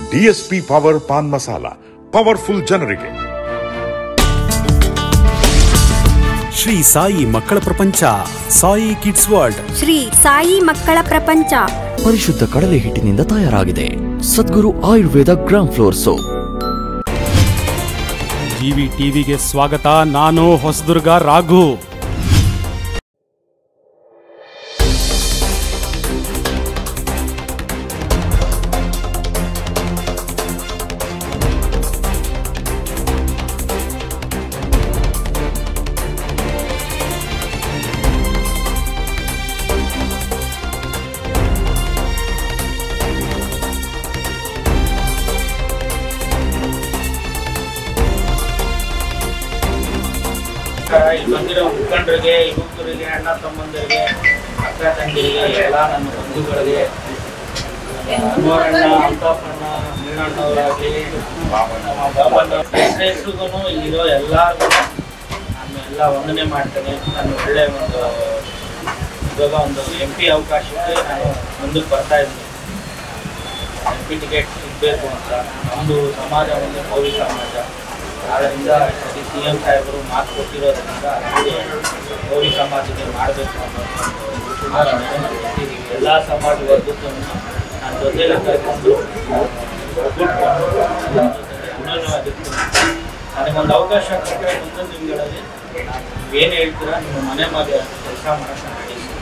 DSP power pan masala powerful ಜನರಿಗೆ ಶ್ರೀ ಸಾಯಿ ಮಕ್ಕಳ ಪ್ರಪಂಚ ಸಾಯಿ ಕಿಡ್ಸ್ ವರ್ಲ್ಡ್ ಶ್ರೀ ಸಾಯಿ ಮಕ್ಕಳ ಪ್ರಪಂಚ ಪರಿಶುದ್ಧ ಕಡಲೆ ಹಿಟ್ಟಿನಿಂದ ತಯಾರಾಗಿದೆ Sadguru Ayurveda gram flour soap GV ಟಿವಿಗೆ ಸ್ವಾಗತ ನಾನು ಹೊಸದುರ್ಗ ರಾಘು ಇಲ್ಲಿ ಬಂದಿರೋ ಮುಖಂಡರಿಗೆ ಯುವಕರಿಗೆ ಅಣ್ಣ ತಮ್ಮಂದಿರಿಗೆ ಅಕ್ಕ ತಂಗಿರಿಗೆ ಎಲ್ಲ ನನ್ನ ಬಂಧುಗಳಿಗೆ ಅಣ್ಣ ಅಂತಪ್ಪಣ್ಣ ಮೀನಣ್ಣವರಾಗಲಿ ನಮ್ಮ ಬಾಬಣ್ಣ ಹೆಸರಿಗೂ ಇಲ್ಲಿರೋ ಎಲ್ಲರಿಗೂ ನಾನು ಎಲ್ಲ ವಂದನೆ ಮಾಡ್ತೇನೆ ನಾನು ಒಳ್ಳೆ ಒಂದು ಇವಾಗ ಒಂದು ಎಂ ಪಿ ಅವಕಾಶಕ್ಕೆ ನಾನು ಮುಂದಕ್ಕೆ ಬರ್ತಾ ಇದ್ದೀನಿ ಎಂ ಪಿ ಟಿಕೆಟ್ ಸಿಗಬೇಕು ಅಂತ ನಮ್ಮದು ಸಮಾಜ ಒಂದು ಗೌರಿ ಸಮಾಜ ಆದ್ದರಿಂದ ಸಿ ಎಂ ಸಾಹೇಬರು ಮಾತು ಕೊಟ್ಟಿರೋದ್ರಿಂದ ಅದಕ್ಕೆ ಗೌರಿ ಸಮಾಜಕ್ಕೆ ಮಾಡಬೇಕು ಅನ್ನೋ ಒಂದು ಸುಮಾರು ಎಲ್ಲ ಸಮಾಜ ವರ್ಗಕ್ಕೂ ನನ್ನ ಜೊತೆಲೆ ಕರ್ಕೊಂಡು ಒಗ್ಗೂಡ್ಕೊಂಡು ಎಲ್ಲರ ಜೊತೆಗೆ ಅನ್ಯೋನ್ಯವಾಗಿರ್ತೀನಿ ನನಗೊಂದು ಅವಕಾಶ ಕೊಟ್ಟರೆ ಮುಂದಿನ ದಿನಗಳಲ್ಲಿ ನಾನು ಏನು ಹೇಳ್ತೀರಾ ನಿಮ್ಮ ಮನೆ ಮಗ ಕೆಲಸ ಮಾಡೋಕ್ಕೆ ನಾನು ready ಇದ್ದೀನಿ.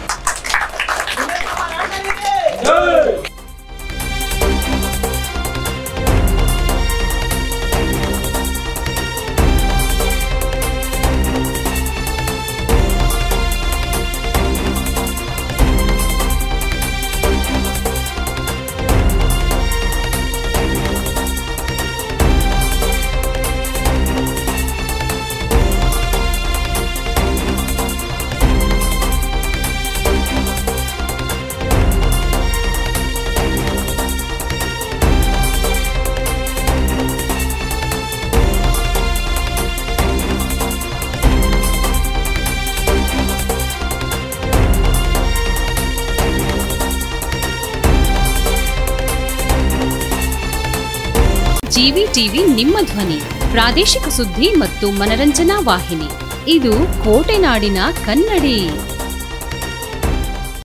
ಜಿವಿ ಟಿವಿ ನಿಮ್ಮ ಧ್ವನಿ ಪ್ರಾದೇಶಿಕ ಸುದ್ದಿ ಮತ್ತು ಮನರಂಜನಾ ವಾಹಿನಿ ಇದು ಕೋಟೆನಾಡಿನ ಕನ್ನಡಿ